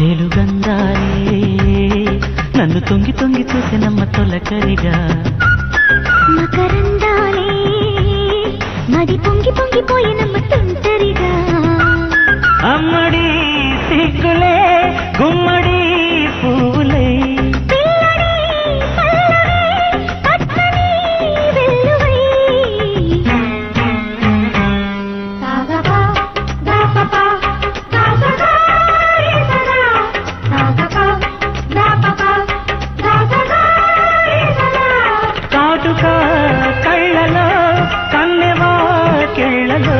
తెలుగందాలే నన్ను తొంగి తొంగి చూసినమ్మ తొలకరిగా మకరందాలే మది పొంగి పొంగిపోయినమ్మ తుంటరిగా అమ్మడి సిగ్గులే గుమ్మడి పూలే పిల్లడి పల్లవి పచ్చని వెల్లువై సాగపా దాపపా దాసగా రేసగా సాగపా దాపపా దాసగా రేసగా కాటుక కళ్ళలో కన్నెవా కెళ్ళలో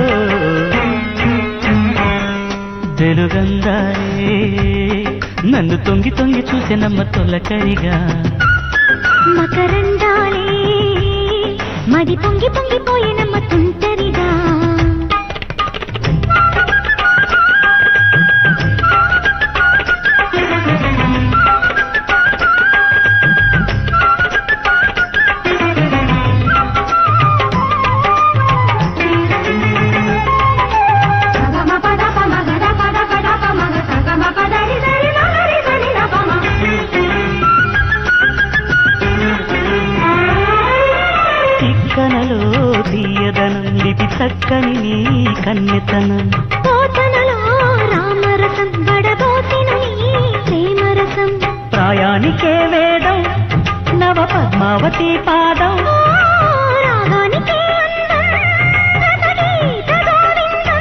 తెలుగందాలే నన్ను తొంగి తొంగి చూసినమ్మ తొలకరిగా మకరందాలే మది పొంగి పొంగిపోయినమ్మ తుంటరిగా తిక్కనలో తీయదనం లిపి చక్కని నీ కన్యతనం పోతనలో రామరసం గడబోసిన నీ ప్రేమరసం ప్రాయానికే వేదం నవ పద్మావతి పాదం ఓ రాగానికే అందం రసగీత గోవిందం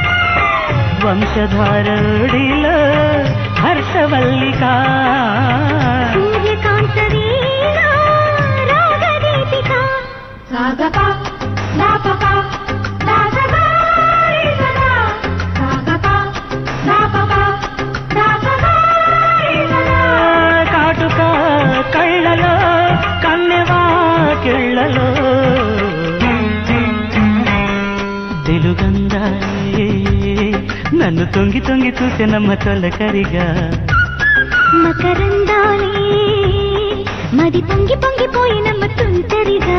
వంశధారుడిలో హర్షవల్లిక సూర్యకాంత వీణ రాగదీపిక సాగపా దాపపా దాసగా రేసగా సాగపా దాపపా దాసగా రేసగా కాటుక కళ్ళలో కన్నెవా కెళ్ళలో తెలుగందాలే నన్ను తొంగి తొంగి చూసినమ్మ తొలకరిగా మకరందాలే మది పొంగి పొంగిపోయినమ్మ తుంటరిగా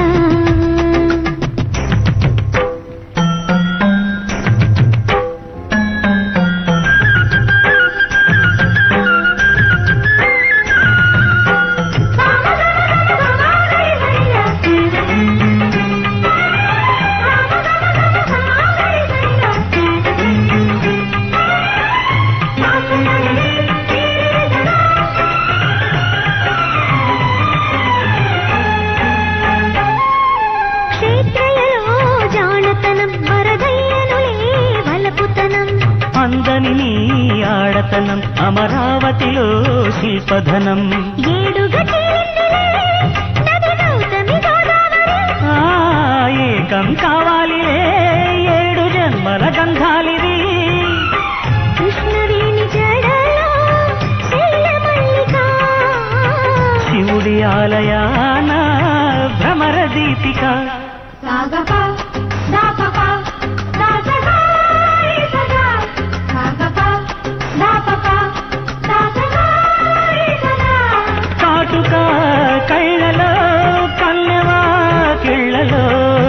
క్షేత్రయలో జానతనం వరదయ్యనులే వలపుతనం అందని నీ ఆడతనం అమరావతిలో శిల్పధనం ఏడు గతిలిందులే నది గౌతమి గోదావరి ఆ, ఏకం కావాలిలే ఏడు జన్మల గంధాలివి కృష్ణవేణి జడలో శైలమల్లిక శివుడి ఆలయాన భ్రమర దీపిక సాగప దాపప దాసగా రేసగా సాగప దాపప దాసగా రేసగా కాటుక కళ్ళలో కన్నెవా కిళ్ళలో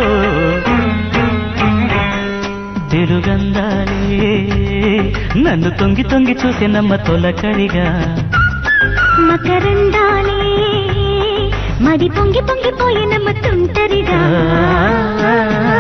తిరుగందాలే నన్ను తొంగి తొంగి చూసినమ్మ తొలకరిగా మకరందాలే మది పొంగి పొంగిపోయినమ్మ తుంటరిగా ఆ